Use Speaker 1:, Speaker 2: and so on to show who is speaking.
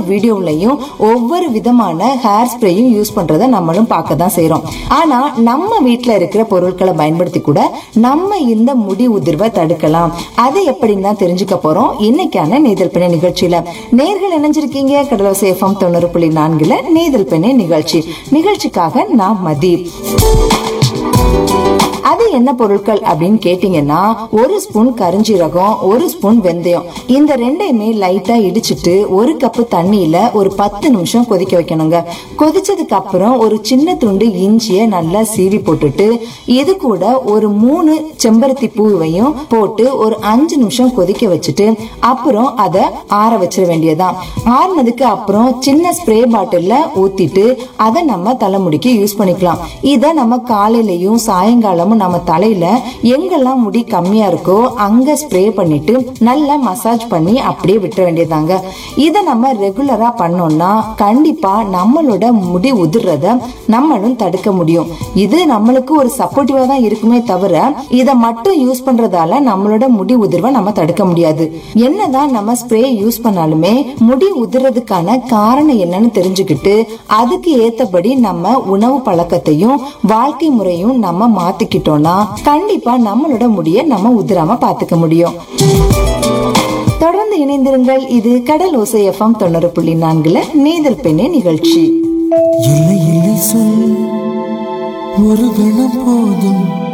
Speaker 1: வீடியோவிலையும் ஒவ்வொரு விதமான hair ஸ்ப்ரேயும் use பண்றத நம்மளும் பார்க்க தான் செய்றோம் ஆனா நம்ம வீட்ல இருக்கிற பொருட்களை பயன்படுத்தி கூட நம்ம இந்த முடி உதிர்வை தடுக்கலாம் அதை எப்படின்னு தான் தெரிஞ்சுக்க போறோம் இன்னைக்கான நேதல் பெண்ணை நிகழ்ச்சியில நேர்கள் இணைஞ்சிருக்கீங்க கடலோசை எஃப்எம் தொண்ணூறு புள்ளி நான்குல நேதல் பெண்ணை நிகழ்ச்சி நிகழ்ச்சிக்காக நான் மதீப் அது என்ன பொருட்கள் அப்படின்னு கேட்டீங்கன்னா ஒரு ஸ்பூன் கரிஞ்சீரகம் ஒரு ஸ்பூன் வெந்தயம் இந்த ரெண்டையுமே லைட்டா இடிச்சிட்டு ஒரு கப்பு தண்ணியில ஒரு பத்து நிமிஷம் கொதிக்க வைக்கணுங்க கொதிச்சதுக்கு அப்புறம் ஒரு சின்ன துண்டு இஞ்சிய நல்லா சீவி போட்டுட்டு இது கூட ஒரு மூணு செம்பருத்தி பூவையும் போட்டு ஒரு அஞ்சு நிமிஷம் கொதிக்க வச்சுட்டு அப்புறம் அதை ஆற வச்சிட வேண்டியதுதான் ஆறுனதுக்கு அப்புறம் சின்ன ஸ்ப்ரே பாட்டில்ல ஊத்திட்டு அதை நம்ம தலைமுடிக்கு யூஸ் பண்ணிக்கலாம் இதை நம்ம காலையிலயும் சாயங்காலமும் நம்ம தலையில எங்கெல்லாம் முடி கம்மியா இருக்கோ அங்க ஸ்ப்ரே பண்ணிட்டு நல்லா மசாஜ் பண்ணி அப்படியே விட்டுற வேண்டியதாங்க இதை நம்ம ரெகுலரா பண்ணோம்னா கண்டிப்பா நம்மளோட முடி உதிர்றத நம்மளும் தடுக்க முடியும் இது நம்மளுக்கு ஒரு சப்போர்ட்டிவா தான் இருக்குமே தவிர இதை மட்டும் யூஸ் பண்றதால நம்மளோட முடி உதிர்வை நம்ம தடுக்க முடியாது என்னதான் நம்ம ஸ்ப்ரே யூஸ் பண்ணாலுமே முடி உதிர்றதுக்கான காரணம் என்னன்னு தெரிஞ்சுக்கிட்டு அதுக்கு ஏத்தபடி நம்ம உணவு பழக்கத்தையும் வாழ்க்கை முறையும் நம்ம மாத்திக்கிட்டோம்னா கண்டிப்பா நம்மளோட முடிய நம்ம உதிராம பாத்துக்க முடியும் தொடர்ந்து இணைந்திருங்கள் இது கடல் ஓசை எஃப்எம் தொண்ணூறு புள்ளி நான்குல நேதல் பெண்ணே நிகழ்ச்சி
Speaker 2: இல்லை இல்லை சொல் ஒரு கணம் போதும்